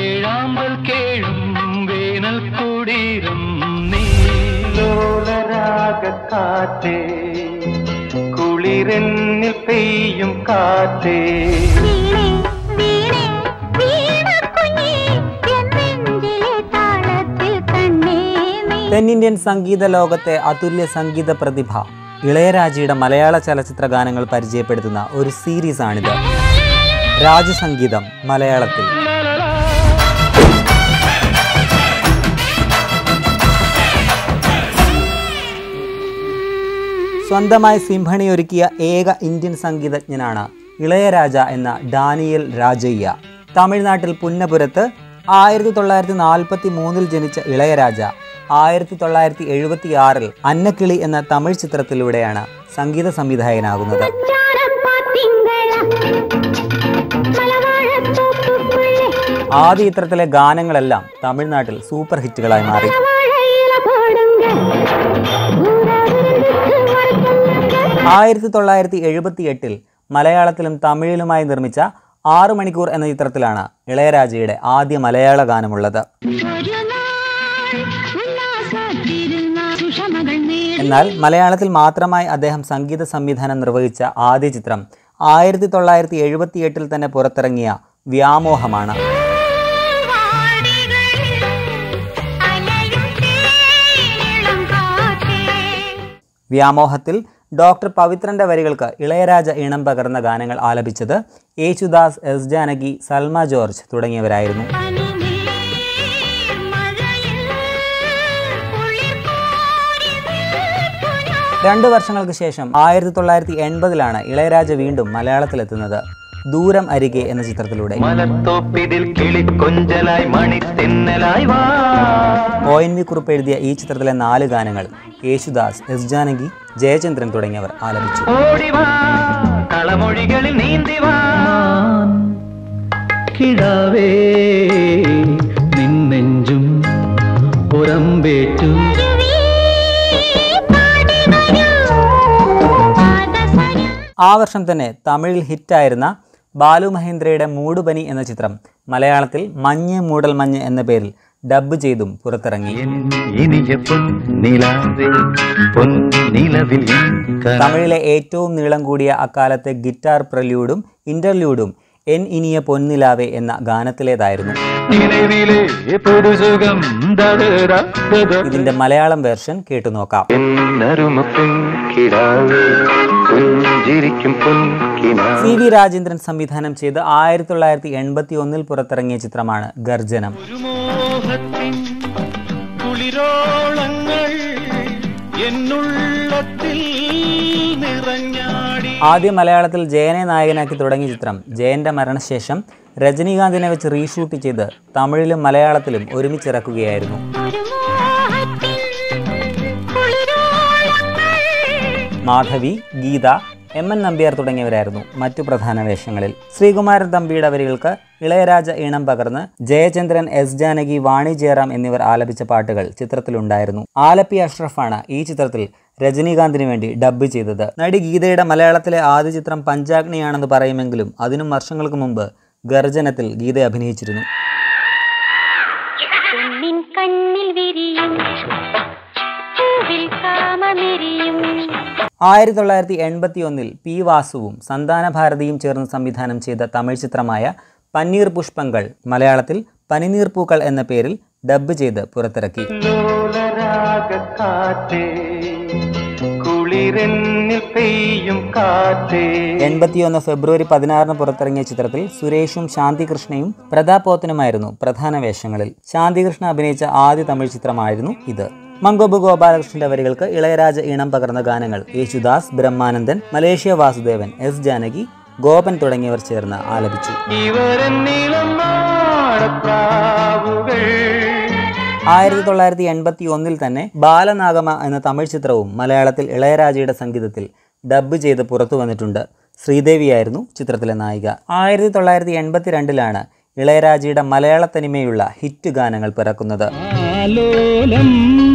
വേഴാമ്പൽ കേഴും വേനൽ കുടീരം നീലോലരാഗക്കാറ്റേ കുളിരെന്നിൽ പെയ്യും കാറ്റേ വീണേ വീണേ വീണക്കുഞ്ഞേ എന്നെഞ്ചിലെ താളത്തിൽ കണ്ണേ നീ തെന്നിന്ത്യൻ സംഗീത ലോകത്തെ അതുല്യ സംഗീത പ്രതിഭ ഇളയരാജയുടെ മലയാള ചലച്ചിത്ര ഗാനങ്ങൾ പരിചയപ്പെടുത്തുന്ന ഒരു സീരീസാണിത് രാജസംഗീതം മലയാളത്തിൽ സ്വന്തമായി സിംഹണി ഒരുക്കിയ ഏക ഇന്ത്യൻ സംഗീതജ്ഞനാണ് ഇളയരാജ എന്ന ഡാനിയൽ രാജയ്യ തമിഴ്നാട്ടിൽ പുന്നപുരത്ത് ആയിരത്തി തൊള്ളായിരത്തി നാൽപ്പത്തി മൂന്നിൽ ജനിച്ച ഇളയരാജ ആയിരത്തി തൊള്ളായിരത്തി എഴുപത്തി ആറിൽ അന്നക്കിളി എന്ന തമിഴ് ചിത്രത്തിലൂടെയാണ് സംഗീത സംവിധായകനാകുന്നത് ആദ്യ ചിത്രത്തിലെ ഗാനങ്ങളെല്ലാം തമിഴ്നാട്ടിൽ സൂപ്പർ ഹിറ്റുകളായി മാറി ആയിരത്തി തൊള്ളായിരത്തി എഴുപത്തി എട്ടിൽ മലയാളത്തിലും തമിഴിലുമായി നിർമ്മിച്ച ആറു മണിക്കൂർ എന്ന ചിത്രത്തിലാണ് ഇളയരാജയുടെ ആദ്യ മലയാള ഗാനമുള്ളത് എന്നാൽ മലയാളത്തിൽ മാത്രമായി അദ്ദേഹം സംഗീത സംവിധാനം നിർവഹിച്ച ആദ്യ ചിത്രം ആയിരത്തി തൊള്ളായിരത്തി എഴുപത്തി എട്ടിൽ തന്നെ പുറത്തിറങ്ങിയ വ്യാമോഹമാണ് വ്യാമോഹത്തിൽ ഡോക്ടർ പവിത്രന്റെ വരികൾക്ക് ഇളയരാജ ഇണം പകർന്ന ഗാനങ്ങൾ ആലപിച്ചത് യേശുദാസ് എസ് ജാനകി സൽമ ജോർജ് തുടങ്ങിയവരായിരുന്നു രണ്ടു വർഷങ്ങൾക്ക് ശേഷം ആയിരത്തി തൊള്ളായിരത്തി എൺപതിലാണ് ഇളയരാജ വീണ്ടും മലയാളത്തിലെത്തുന്നത് ദൂരം അരികെ എന്ന ചിത്രത്തിലൂടെ മലത്തോപ്പിതിൽ കിളിക്കൊഞ്ചലായി മണിത്തെന്നലായി വാ ഒ എൻ വി കുറിപ്പ് എഴുതിയ ഈ ചിത്രത്തിലെ നാല് ഗാനങ്ങൾ യേശുദാസ് എസ് ജാനകി ജയചന്ദ്രൻ തുടങ്ങിയവർ ആലപിച്ചു ഓടിവാ കളമൊഴികളിൽ നീന്തിവാ കിടാവേ നിന്നെഞ്ചും പുറമ്പേറ്റു ആ വർഷം തന്നെ തമിഴിൽ ഹിറ്റായിരുന്ന ബാലു മഹേന്ദ്രയുടെ മൂടുപനി എന്ന ചിത്രം മലയാളത്തിൽ മഞ്ഞ് മൂടൽ മഞ്ഞ് എന്ന പേരിൽ ഡബ്ബ് ചെയ്തും പുറത്തിറങ്ങി ഇനിയ പൊന്നിലാവേ പൊന്നിലവിൽ തമിഴിലെ ഏറ്റവും നീളം കൂടിയ അക്കാലത്തെ ഗിറ്റാർ പ്രല്യൂഡും ഇന്റർലൂഡും എൻ ഇനിയ പൊന്നിലാവെ എന്ന ഗാനത്തിലേതായിരുന്നു നിലവിലെ പുതുസുഖം ദടരാ ഇതിന്റെ മലയാളം വേർഷൻ കേട്ടു നോക്കാം എന്നരുമ പെൺകിടാവേ പുഞ്ചിരിക്കും പൊൻകിനാ സി വി രാജേന്ദ്രൻ സംവിധാനം ചെയ്ത് ആയിരത്തി തൊള്ളായിരത്തി എൺപത്തി ഒന്നിൽ പുറത്തിറങ്ങിയ ചിത്രമാണ് ഗർജനം മോഹത്തിൻ കുളിരോളങ്ങൾ എന്നുള്ളത്തിൽ നിറഞ്ഞാടി ആദ്യം മലയാളത്തിൽ ജയനെ നായകനാക്കി തുടങ്ങിയ ചിത്രം ജയന്റെ മരണശേഷം രജനീകാന്തിനെ വെച്ച് റീഷൂട്ട് ചെയ്ത് തമിഴിലും മലയാളത്തിലും ഒരുമിച്ചിറക്കുകയായിരുന്നു മാധവി ഗീത എം എൻ നമ്പ്യാർ തുടങ്ങിയവരായിരുന്നു മറ്റു പ്രധാന വേഷങ്ങളിൽ ശ്രീകുമാരൻ തമ്പിയുടെ വരികൾക്ക് ഇളയരാജ ഈണം പകർന്ന് ജയചന്ദ്രൻ എസ് ജാനകി വാണി ജയറാം എന്നിവർ ആലപിച്ച പാട്ടുകൾ ചിത്രത്തിലുണ്ടായിരുന്നു ആലപ്പി അഷ്റഫാണ് ഈ ചിത്രത്തിൽ രജനീകാന്തിന് വേണ്ടി ഡബ്ബ് ചെയ്തത് നടി ഗീതയുടെ മലയാളത്തിലെ ആദ്യ ചിത്രം പഞ്ചാഗ്നിയാണെന്ന് പറയുമെങ്കിലും അതിനും വർഷങ്ങൾക്ക് മുമ്പ് ഗർജനത്തിൽ ഗീത അഭിനയിച്ചിരുന്നു പെണ്ണിൻ കണ്ണിൽ വിരിയും പൂവിൽ കാമമെരിയും ആയിരത്തി തൊള്ളായിരത്തി എൺപത്തി ഒന്നിൽ പി വാസുവും സന്താന ഭാരതിയും ചേർന്ന് സംവിധാനം ചെയ്ത തമിഴ് ചിത്രമായ പന്നീർ പുഷ്പങ്ങൾ മലയാളത്തിൽ പനിനീർ പൂക്കൾ എന്ന പേരിൽ ഡബ്ബ് ചെയ്ത് പുറത്തിറക്കി ലോലരാഗക്കാറ്റേ കുളിരെന്നിൽ പെയ്യും കാറ്റേ എൺപത്തിയൊന്ന് ഫെബ്രുവരി പതിനാറിന് പുറത്തിറങ്ങിയ ചിത്രത്തിൽ സുരേഷും ശാന്തികൃഷ്ണയും പ്രതാപോത്തനുമായിരുന്നു പ്രധാന വേഷങ്ങളിൽ ശാന്തികൃഷ്ണ അഭിനയിച്ച ആദ്യ തമിഴ് ചിത്രമായിരുന്നു ഇത് മങ്കോബ് ഗോപാലകൃഷ്ണന്റെ വരികൾക്ക് ഇളയരാജ ഈണം പകർന്ന ഗാനങ്ങൾ യേശുദാസ് ബ്രഹ്മാനന്ദൻ മലേഷ്യ വാസുദേവൻ എസ് ജാനകി ഗോപൻ തുടങ്ങിയവർ ചേർന്ന് ആലപിച്ചു ഇവരെന്നിളം മാടപ്രാവുകൾ ആയിരത്തി തൊള്ളായിരത്തി എൺപത്തി ഒന്നിൽ തന്നെ ബാലനാഗമ എന്ന തമിഴ് ചിത്രവും മലയാളത്തിൽ ഇളയരാജയുടെ സംഗീതത്തിൽ ഡബ്ബ് ചെയ്ത് പുറത്തു വന്നിട്ടുണ്ട് ശ്രീദേവിയായിരുന്നു ചിത്രത്തിലെ നായിക ആയിരത്തി തൊള്ളായിരത്തി എൺപത്തി രണ്ടിലാണ് ഇളയരാജയുടെ മലയാള തനിമയുള്ള ഹിറ്റ് ഗാനങ്ങൾ പിറക്കുന്നത് ആലോലം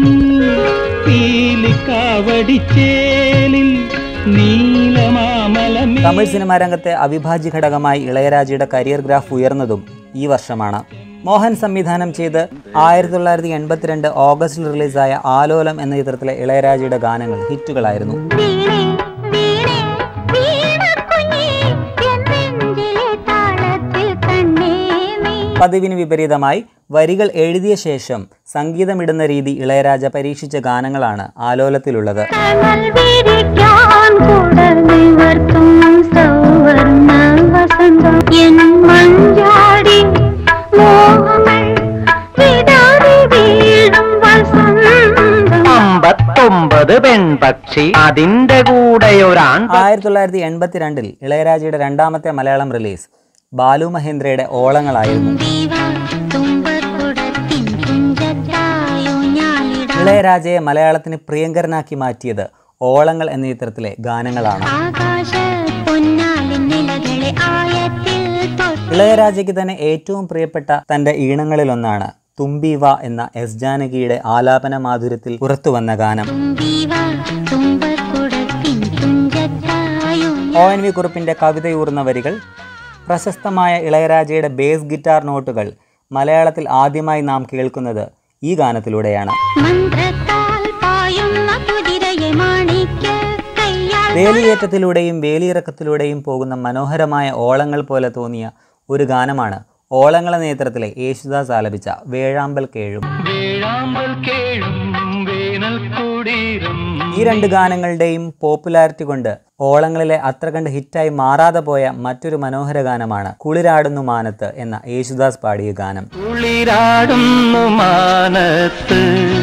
പീലിക്കാവടിച്ചേലിൽ നീലമാമലമേ തമിഴ് സിനിമാ രംഗത്തെ അവിഭാജ്യ ഘടകമായി ഇളയരാജയുടെ കരിയർ ഗ്രാഫ് ഉയർന്നതും ഈ വർഷമാണ് മോഹൻ സംവിധാനം ചെയ്ത് ആയിരത്തി തൊള്ളായിരത്തി എൺപത്തിരണ്ട് ഓഗസ്റ്റിൽ റിലീസായ ആലോലം എന്ന ചിത്രത്തിലെ ഇളയരാജയുടെ ഗാനങ്ങൾ ഹിറ്റുകളായിരുന്നു വീണേ വീണേ വീണക്കുഞ്ഞേ എൻ നെഞ്ചിലെ താളത്തിൽ കണ്ണേ നീ പതിവിന് വിപരീതമായി വരികൾ എഴുതിയ ശേഷം സംഗീതമിടുന്ന രീതി ഇളയരാജ പരീക്ഷിച്ച ഗാനങ്ങളാണ് ആലോലത്തിലുള്ളത് കനൽ വിരിക്കാൻ കുടർന്നിവർത്തും സൗവർണ്ണ വസന്തം എൻ മഞ്ചാടി മോഹങ്ങൾ വിടാതെ വീഴും വസന്തം അമ്പത്തൊമ്പത് പെൺപക്ഷി അതിന്റെ കൂടെ ഒരാൺ ആയിരത്തി തൊള്ളായിരത്തി എൺപത്തിരണ്ടിൽ ഇളയരാജയുടെ രണ്ടാമത്തെ മലയാളം റിലീസ് ബാലു മഹേന്ദ്രയുടെ ഓളങ്ങളായിരുന്നു ദീവാ തുമ്പക്കുടത്തിൻ കുഞ്ചത്തായോ ഞാനിടാം ഇളയരാജയെ മലയാളത്തിന് പ്രിയങ്കരനാക്കി മാറ്റിയത് ഓളങ്ങൾ എന്ന ചിത്രത്തിലെ ഗാനങ്ങളാണ് ആകാശ പൊന്നാലിൻ നിലകളെ ആയത്തിൽ തൊട്ട് ഇളയരാജയ്ക്ക് തന്നെ ഏറ്റവും പ്രിയപ്പെട്ട തന്റെ ഈണങ്ങളിലൊന്നാണ് തുമ്പീവ എന്ന എസ് ജാനകിയുടെ ആലാപന മാധുര്യത്തിൽ പുറത്തുവന്ന ഗാനം തുമ്പീവാ തുമ്പക്കുടത്തിൻ കുഞ്ചത്തായോ ഒ എൻ വി കുറുപ്പിന്റെ കവിതയൂർന്ന വരികൾ പ്രശസ്തമായ ഇളയരാജയുടെ ബേസ് ഗിറ്റാർ നോട്ടുകൾ മലയാളത്തിൽ ആദ്യമായി നാം കേൾക്കുന്നത് ഈ ഗാനത്തിലൂടെയാണ് മന്ത്രത്താൽ പായുന്ന കുതിരയെ മാണിക്ക കയ്യാൽ വേലിയേറ്റത്തിലൂടെയും വേലിയിറക്കത്തിലൂടെയും പോകുന്ന മനോഹരമായ ഓളങ്ങൾ പോലെ തോന്നിയ ഒരു ഗാനമാണ് ഓളങ്ങള നേത്രത്തിലെ യേശുദാസ് ആലപിച്ച വേഴാമ്പൽ കേഴും വേഴാമ്പൽ കേഴും വേനൽ കൂടീരും ഈ രണ്ട് ഗാനങ്ങളുടെയും പോപ്പുലാരിറ്റി കൊണ്ട് ഓളങ്ങളിലെ അത്ര കണ്ട് ഹിറ്റായി മാറാതെ പോയ മറ്റൊരു മനോഹര ഗാനമാണ് കുളിരാടുന്നു മാനത്ത് എന്ന യേശുദാസ് പാടിയ ഗാനം കുളിരാടുന്നു മാനത്ത്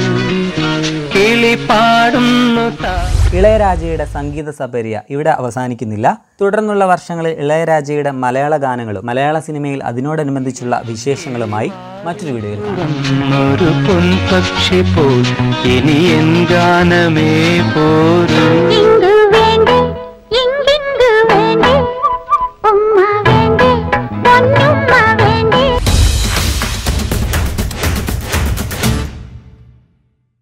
കിളി പാടുന്നു താ ഇളയരാജയുടെ സംഗീത സപര്യ ഇവിടെ അവസാനിക്കുന്നില്ല തുടർന്നുള്ള വർഷങ്ങളിൽ ഇളയരാജയുടെ മലയാള ഗാനങ്ങളും മലയാള സിനിമയിൽ അതിനോടനുബന്ധിച്ചുള്ള വിശേഷങ്ങളുമായി മറ്റൊരു വീഡിയോയിൽ കാണാം ഒരു പൊൻപക്ഷി പോൽ ഇനി എൻ ഗാനമേ പോരൂ ഇങ്ങ